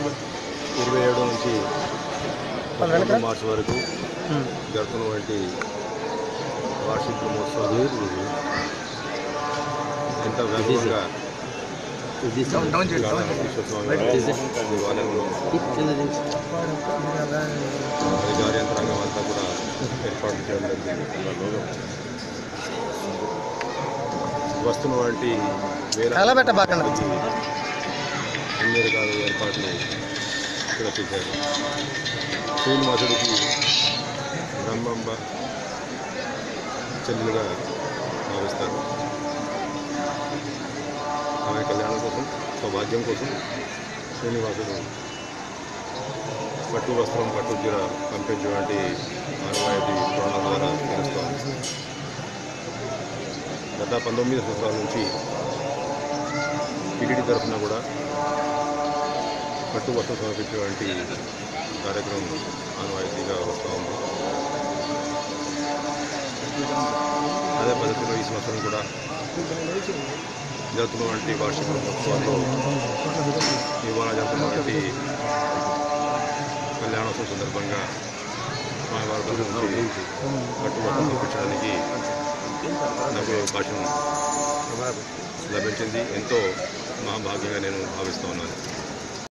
ఇరవై ఏడు నుంచి పదకొండు మార్చి వరకు జరుగుతున్నటువంటి వార్షిక బ్రహ్మోత్సవాలు ఎంత వైభవంగా ఇవాళ విశ్వస్వామి దేవాలయంలో అధికార యంత్రాంగం అంతా కూడా ఏర్పాటు చేయడం జరిగింది వస్తున్నటువంటి వేల చాలా పెట్ట బాగా మందికి అన్ని రకాల ఏర్పాట్లు ఇక్కడ చేశారు శ్రీనివాసుడికి బ్రహ్మంబ చెల్లుగా భావిస్తారు ఆమె కళ్యాణం కోసం సౌభాగ్యం కోసం శ్రీనివాసుడు పట్టు వస్త్రం పట్టు చీర పంపించేటువంటి ఆనవాయితీ పురాణాల ద్వారా తెలుస్తోంది గత పంతొమ్మిది సంవత్సరాల నుంచి టీటీడీ తరఫున కూడా పట్టు వస్త్రం సమర్పించేటువంటి కార్యక్రమం ఆనవాయితీగా వస్తూ ఉంది అదే పద్ధతిలో ఈ సంవత్సరం కూడా జరుగుతున్నటువంటి వార్షిక బ్రహ్మోత్సవాల్లో ఇవాళ జరుగుతున్నటువంటి కళ్యాణోత్సవం సందర్భంగా మా వారి తరఫు నుంచి పట్టు వస్త్రం సమర్పించడానికి నాకు ఈ అవకాశం లభించింది ఎంతో మహాభాగ్యంగా నేను భావిస్తూ ఉన్నాను